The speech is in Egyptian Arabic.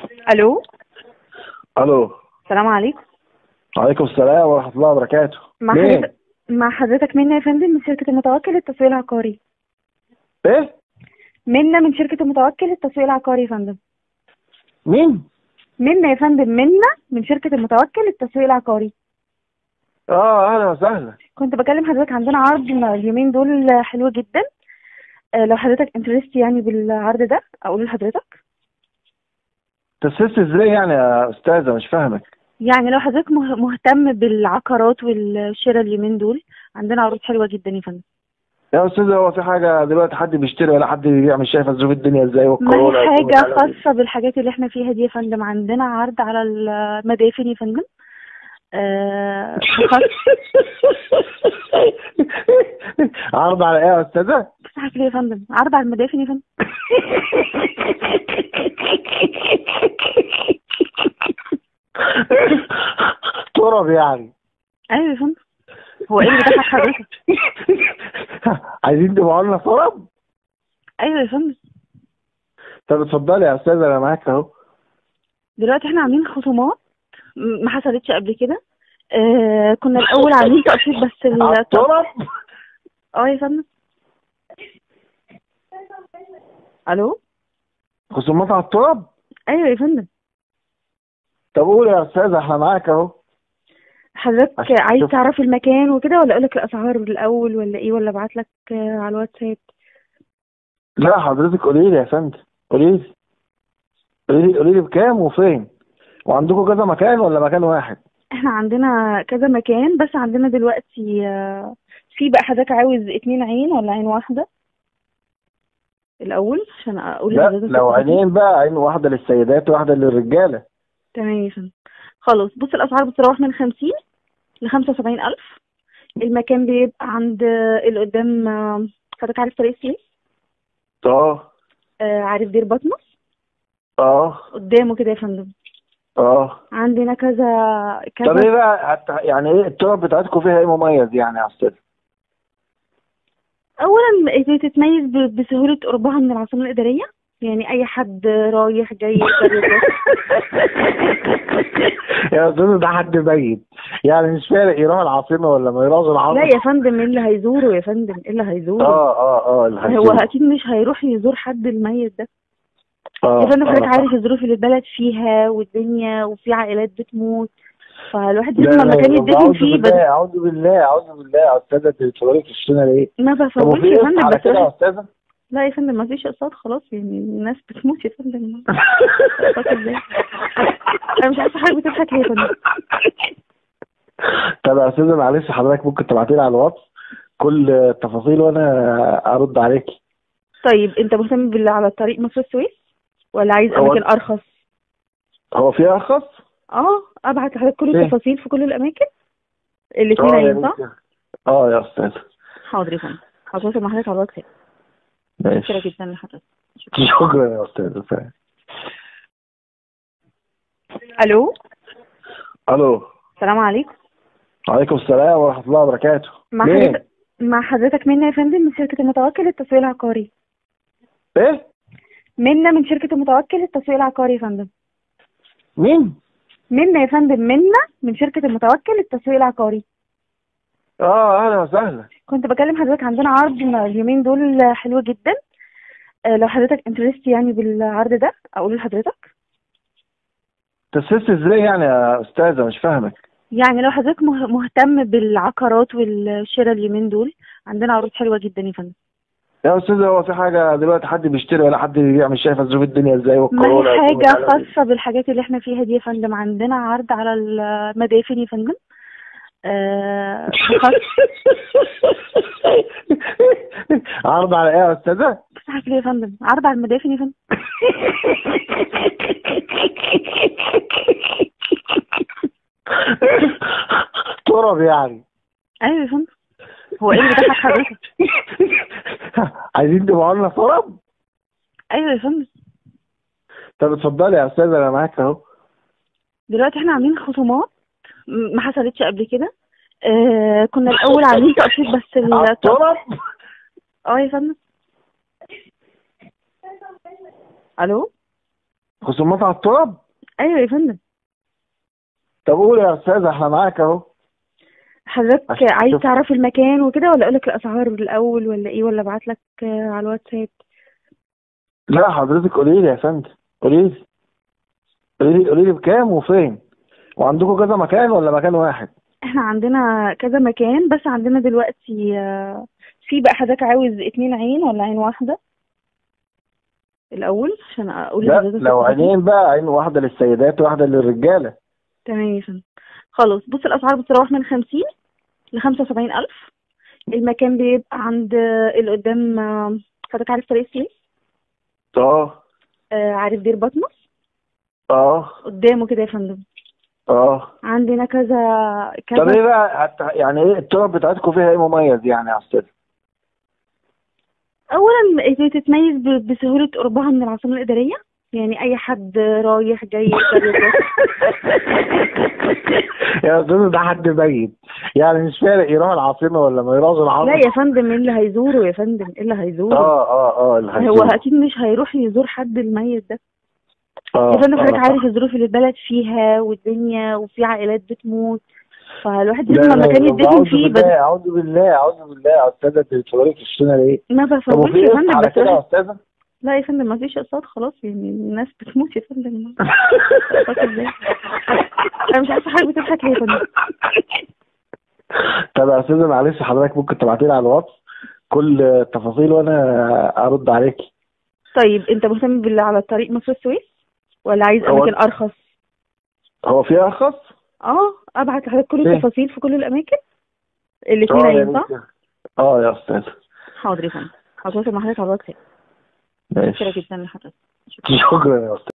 الو الو السلام عليكم وعليكم السلام ورحمه الله وبركاته مع مين؟ حضرتك مع حضرتك منى يا فندم من شركة المتوكل للتسويق العقاري ايه منى من شركة المتوكل للتسويق العقاري يا فندم مين منى يا فندم منى من شركة المتوكل للتسويق العقاري اه اهلا وسهلا كنت بكلم حضرتك عندنا عرض اليومين دول حلو جدا آه، لو حضرتك انترست يعني بالعرض ده اقول لحضرتك تسست ازاي يعني يا استاذه مش فاهمك يعني لو حضرتك مه- مهتم بالعقارات والشراء اليومين دول عندنا عروض حلوة جدا يا فندم يا استاذه هو في حاجه دلوقتي حد بيشتري ولا حد بيبيع مش شايفه ظروف الدنيا ازاي ما والكورونا هي حاجة والكورونا. خاصة بالحاجات اللي احنا فيها دي يا فندم عندنا عرض على المدافن يا فندم آه خاص عرض على ايه يا استاذه بتضحك ليه يا فندم عرض على المدافن يا فندم تراب يعني ايوه يا فندم هو ايه اللي بيضحك حضرتك عايزين تبيعوا لنا تراب ايوه يا فندم طب اتفضلي يا استاذه انا معاك اهو دلوقتي احنا عاملين خصومات م- ما حصلتش قبل كده آه كنا الاول عاملين تقسيط بس على ال- التراب اه يا فندم الو خصومات على التراب ايوه يا فندم طب قول يا استاذه احنا معاك اهو حضرتك عشان عايز شوف. تعرف المكان وكده ولا اقول لك الاسعار الاول ولا ايه ولا ابعت لك آه، على الواتساب لا حضرتك قولي لي يا فندم قولي لي قولي لي قولي لي بكام وفين وعندكم كذا مكان ولا مكان واحد احنا عندنا كذا مكان بس عندنا دلوقتي آه، في بقى حضرتك عاوز اتنين عين ولا عين واحدة الأول عشان أقول لا لحضرتك لو التفاصيل. عينين بقى عين واحدة للسيدات وواحدة للرجالة تمام يا فندم خلاص بص الأسعار بتتراوح من خمسين لخمسة وسبعين ألف المكان بيبقى عند آه، اللي قدام آه، حضرتك عارف طريق السويس اه آه، عارف دير بطمس اه قدامه كده يا فندم اه عندنا كذا طب كذا ايه بقى هت- يعني ايه التراب بتاعتكم فيها ايه مميز يعني يا استاذ اولا تتميز ب- بسهوله قربها من العاصمه الاداريه يعني اي حد رايح جاي يقدر يروح. يا استاذ ده حد ميت يعني مش فارق يروح العاصمة ولا ما يروحش العاصمة لا يا فندم ايه اللي هيزوره يا فندم ايه اللي هيزوره اه اه اه اللي هو هيشوف. اكيد مش هيروح يزور حد الميت ده اه يا فندم حضرتك آه. عارف الظروف اللي البلد فيها والدنيا وفي عائلات بتموت فالواحد لا لازم لا مكان لا، يدفن أعوذ فيه بالله بس أعوذ بالله أعوذ بالله يا أستاذة أنت بتقولي في السنة ليه؟ ما طب بفوتش وفي يا إيه فندم على بس كده يا واحد- أستاذة؟ لا يا فندم ما فيش اقساط خلاص يعني الناس بتموت يا فندم اقساط ازاي انا مش عارفه حضرتك بتضحك ليه يا فندم طب يا أستاذة معلش حضرتك ممكن تبعتي لي على الواتس كل التفاصيل وأنا أرد عليكي طيب انت مهتم بال على الطريق مصر السويس ولا عايز هو- اماكن ارخص هو في أرخص؟ اه ابعت لحضرتك كل إيه؟ التفاصيل في كل الاماكن الاثنين آه يا عين صح ريت. اه يا أستاذة حاضر يا فندم هتواصل مع حضرتك على الواتساب ماشي شكرا جدا لحضرتك شكرا يا أستاذة فاهم. الو ألو السلام عليكم وعليكم السلام ورحمة الله وبركاته مع مين؟ حضرتك مع حضرتك منى يا فندم من شركة المتوكل للتسويق العقاري إيه؟ منى من شركة المتوكل للتسويق العقاري يا فندم مين؟ منى يا فندم منى من شركة المتوكل للتسويق العقاري اه أهلا وسهلا كنت بكلم حضرتك عندنا عرض اليومين دول حلو جدا آه، لو حضرتك انترست يعني بالعرض ده اقول لحضرتك تسست ازاي يعني يا أستاذة مش فاهمك يعني لو حضرتك مه- مهتم بالعقارات والشراء اليومين دول عندنا عروض حلوة جدا يا فندم يا استاذ هو في حاجه دلوقتي حد بيشتري ولا حد بيبيع مش شايفه ظروف الدنيا ازاي ما والكورونا هي حاجة والكورونا. خاصة بالحاجات اللي احنا فيها دي يا فندم عندنا عرض على المدافن يا فندم آه خاص عرض على ايه يا استاذه بتضحك ليه يا فندم عرض على المدافن يا فندم تراب يعني ايوه يا فندم هو ايه اللي بيضحك حضرتك عايزين تبيعوا لنا تراب ايوه يا فندم طب اتفضلي يا استاذه انا معاك اهو دلوقتي احنا عاملين خصومات م- ما حصلتش قبل كده آه كنا الاول عاملين تقسيط بس على ال- التراب اه يا فندم الو خصومات على التراب ايوه يا فندم طب قول يا استاذ احنا معاك اهو حضرتك عشان عايز شوف. تعرف المكان وكده ولا اقولك الاسعار الاول ولا ايه ولا ابعت لك على الواتساب لا حضرتك قولي لي يا فندم قولي لي قولي لي قولي لي بكام وفين وعندكم كذا مكان ولا مكان واحد احنا عندنا كذا مكان بس عندنا دلوقتي آه، في بقى حضرتك عاوز اتنين عين ولا عين واحدة الأول عشان أقول لا لحضرتك لو التفاصيل. عينين بقى عين واحدة للسيدات وواحدة للرجالة تمام يا فندم خلاص بص الأسعار بتتراوح من خمسين لخمسة وسبعين ألف المكان بيبقى عند آه، اللي قدام آه، حضرتك عارف طريق السويس اه آه، عارف دير بطمس اه قدامه كده يا فندم اه عندنا كذا طب كذا ايه بقى هت- يعني ايه التراب بتاعتكم فيها ايه مميز يعني يا استاذ اولا بتتميز ب- بسهوله قربها من العاصمه الاداريه يعني اي حد رايح جاي يقدر يروح. يا استاذ ده حد ميت يعني مش فارق يروح العاصمة ولا ما يروحش العاصمة لا يا فندم ايه اللي هيزوره يا فندم ايه اللي هيزوره اه اه اه اللي هو هيزور. اكيد مش هيروح يزور حد الميت ده اه يا فندم حضرتك آه، عارف صح. الظروف اللي البلد فيها والدنيا وفي عائلات بتموت فالواحد لا لازم لا مكان لا، يدفن أعوذ فيه بس بالله أعوذ بالله أعوذ بالله يا أستاذة أنت بتصوري في الشنة ليه؟ ما طب بفوتش وفي يا قسط فندم على بس كده يا الواحد- أستاذة؟ لا يا فندم ما فيش اقساط خلاص يعني الناس بتموت يا فندم أقساط إزاي؟ انا مش عارفه حضرتك بتضحك ليه يا فندم طب يا أستاذة معلش حضرتك ممكن تبعتي لي على الواتس كل التفاصيل وأنا أرد عليكي طيب انت مهتم باللي على طريق مصر السويس ولا عايز هو- اماكن ارخص هو في أرخص؟ اه ابعت لحضرتك كل فين؟ التفاصيل في كل الاماكن الاثنين اه يا عين صح ريت. اه يا أستاذة حاضر يا فندم هتواصل مع حضرتك على الواتساب ماشي شكرا جدا لحضرتك شكرا يا أستاذة